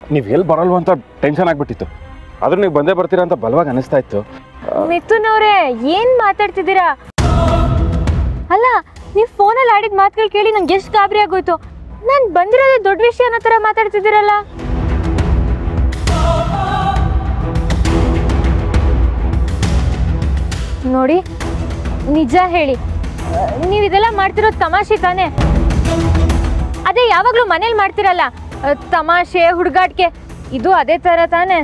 ನೀವು ಎಲ್ಲಿ ಬರಲ್ವ ಅಂತ ಟೆನ್ಷನ್ ಆಗ್ಬಿಟ್ಟಿತ್ತು ಆದ್ರೂ ನೀವು ಬಂದೇ ಬರ್ತೀರಾ ಅಂತ ಬಲವಾಗಿ ಅನಿಸ್ತಾ ಇತ್ತು ಮಿಥುನ್ ಅವರೇ ಏನ್ ಮಾತಾಡ್ತಿದ್ದೀರಾ ಅಲ್ಲ ನೀವು ಫೋನಲ್ಲಿ ಆಡಿದ ಮಾತುಗಳು ಕೇಳಿ ನಂಗೆ ಎಷ್ಟು ಗಾಬರಿ ಆಗೋಯ್ತು ನಾನು ಬಂದಿರೋದೇ ದೊಡ್ಡ ವಿಷಯ ಅನ್ನೋ ಥರ ಮಾತಾಡ್ತಿದ್ದೀರಲ್ಲ ನೋಡಿ ನಿಜ ಹೇಳಿ ನೀವು ಇದೆಲ್ಲ ಮಾಡ್ತಿರೋದು ತಮಾಷೆ ತಾನೇ ಅದೇ ಯಾವಾಗಲೂ ಮನೇಲಿ ಮಾಡ್ತಿರಲ್ಲ ಆ, ತಮಾಷೆ ಹುಡುಗಾಟಿಕೆ ಇದು ಅದೇ ಥರ ತಾನೇ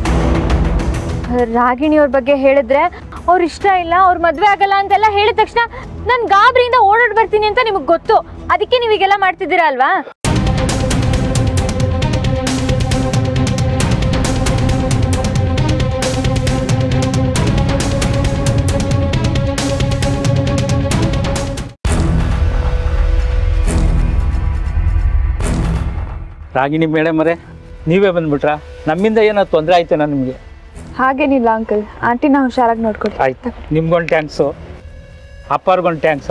ರಾಗಿಣಿ ಅವ್ರ ಬಗ್ಗೆ ಹೇಳಿದ್ರೆ ಅವ್ರ ಇಷ್ಟ ಇಲ್ಲ ಅವ್ರ ಮದ್ವೆ ಆಗಲ್ಲ ಅಂತೆಲ್ಲ ಹೇಳಿದ ತಕ್ಷಣ ನಾನು ಗಾಬರಿಯಿಂದ ಓಡಾಡ್ ಬರ್ತೀನಿ ಅಂತ ನಿಮಗೆ ಗೊತ್ತು ಅದಕ್ಕೆ ನೀವು ಈಗೆಲ್ಲ ಮಾಡ್ತಿದ್ದೀರಾ ಅಲ್ವಾ ರಾಗಿಣಿ ಮೇಡಮ್ ಅವರೇ ನೀವೇ ಬಂದ್ಬಿಟ್ರಾ ನಮ್ಮಿಂದ ಏನೋ ತೊಂದರೆ ಆಯ್ತೇನೋ ನಿಮಗೆ ಹಾಗೇನಿಲ್ಲ ಅಂಕಲ್ ಆಂಟಿನ ಹುಷಾರಾಗಿ ನೋಡ್ಕೊಳ್ಳಿ ಆಯ್ತು ನಿಮ್ಗೊಂದು ಟ್ಯಾಂಕ್ಸು ಅಪ್ಪರ್ಗೊಂದು ಟ್ಯಾಂಕ್ಸ್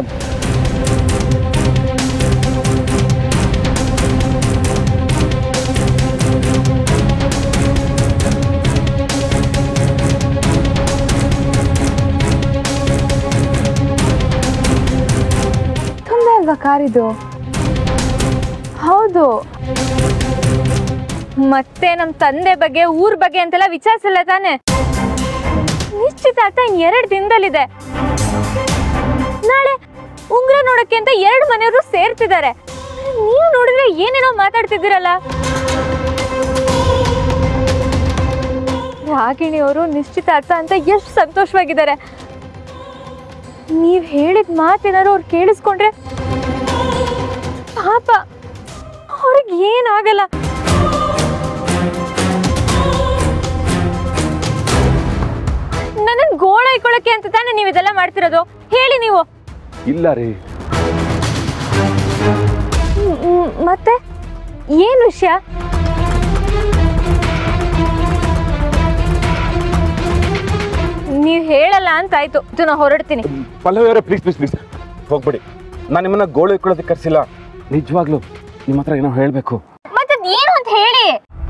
ತುಂಬ ಅಲ್ವಾ ಕಾರಿದು ಹೌದು ಮತ್ತೆ ನಮ್ಮ ತಂದೆ ಬಗ್ಗೆ ಊರ್ ಬಗ್ಗೆ ಅಂತೆಲ್ಲ ವಿಚಾರಿಸಲ್ಲ ತಾನೆ ನಿಶ್ಚಿತಾರ್ಥ ಇನ್ ಎರಡು ದಿನದಲ್ಲಿದೆ ನಾಳೆ ಉಂಗ್ರ ನೋಡಕ್ಕೆ ಅಂತ ಎರಡು ಮನೆಯವರು ಸೇರ್ತಿದ್ದಾರೆ ನೀವು ನೋಡಿದ್ರೆ ಏನೇನೋ ಮಾತಾಡ್ತಿದ್ದೀರಲ್ಲ ರಾಗಿಣಿ ಅವರು ನಿಶ್ಚಿತಾರ್ಥ ಅಂತ ಎಷ್ಟು ಸಂತೋಷವಾಗಿದ್ದಾರೆ ನೀವ್ ಹೇಳಿದ ಮಾತೇನಾದ್ರು ಅವ್ರು ಕೇಳಿಸ್ಕೊಂಡ್ರೆ ಪಾಪ ಅವ್ರಿಗೆ ಏನಾಗಲ್ಲ ನನ್ನನ್ನು ಗೋಳ ಇಟ್ಕೊಳ್ಳೋಕೆ ಅಂತ ತಾನೇ ನೀವು ಇದೆಲ್ಲ ಮಾಡ್ತಿರೋದು ಹೇಳಿ ನೀವು ಇಲ್ಲ ರೀ ಮ್- ಮ್- ಮತ್ತೆ ಏನು ವಿಷಯ ನೀವು ಹೇಳಲ್ಲ ಅಂತ ಆಯ್ತು ಇದು ನಾ ಹೊರಡ್ತೀನಿ ಪಲ್ಲವಿ ಅವರೇ ಪ್ಲೀಸ್ ಪ್ಲೀಸ್ ಪ್ಲೀಸ್ ಹೋಗ್ಬಿಡಿ ನಾನು ನಿಮ್ಮನ್ನ ಗೋಳು ಇಟ್ಕೊಳ್ಳೋದಕ್ಕೆ ಕರ್ಸಿಲ್ಲ ನಿಜವಾಗ್ಲೂ ನಿಮ್ಮ ಹತ್ರ ಏನೋ ಹೇಳಬೇಕು ಮತ್ತೆ ಏನು ಅಂತ ಹೇಳಿ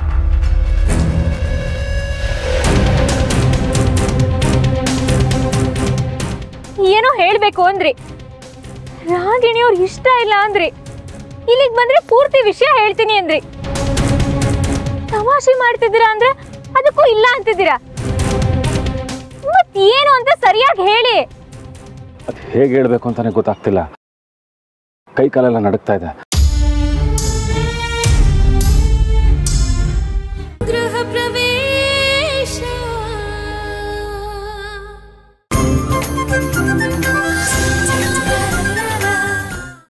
ಏನೋ ಹೇಳ್ಬೇಕು ಅಂದ್ರಿ ರಾಗಿಣಿ ಅವ್ರ ಇಷ್ಟ ಇಲ್ಲ ಅಂದ್ರಿ ಇಲ್ಲಿಗೆ ಬಂದ್ರೆ ಪೂರ್ತಿ ವಿಷಯ ಹೇಳ್ತೀನಿ ಅಂದ್ರಿ ತಮಾಷೆ ಮಾಡ್ತಿದ್ದೀರಾ ಅಂದ್ರೆ ಅದಕ್ಕೂ ಇಲ್ಲ ಅಂತಿದ್ದೀರಾ ಮತ್ ಏನು ಅಂತ ಸರಿಯಾಗಿ ಹೇಳಿ ಅದು ಹೇಗೆ ಹೇಳಬೇಕು ಅಂತಾನೆ ಗೊತ್ತಾಗ್ತಿಲ್ಲ ಕೈ ಕಾಲೆಲ್ಲ ನಡುಗ್ತಾ ಇದೆ ಗೃಹ ಪ್ರವೇಶ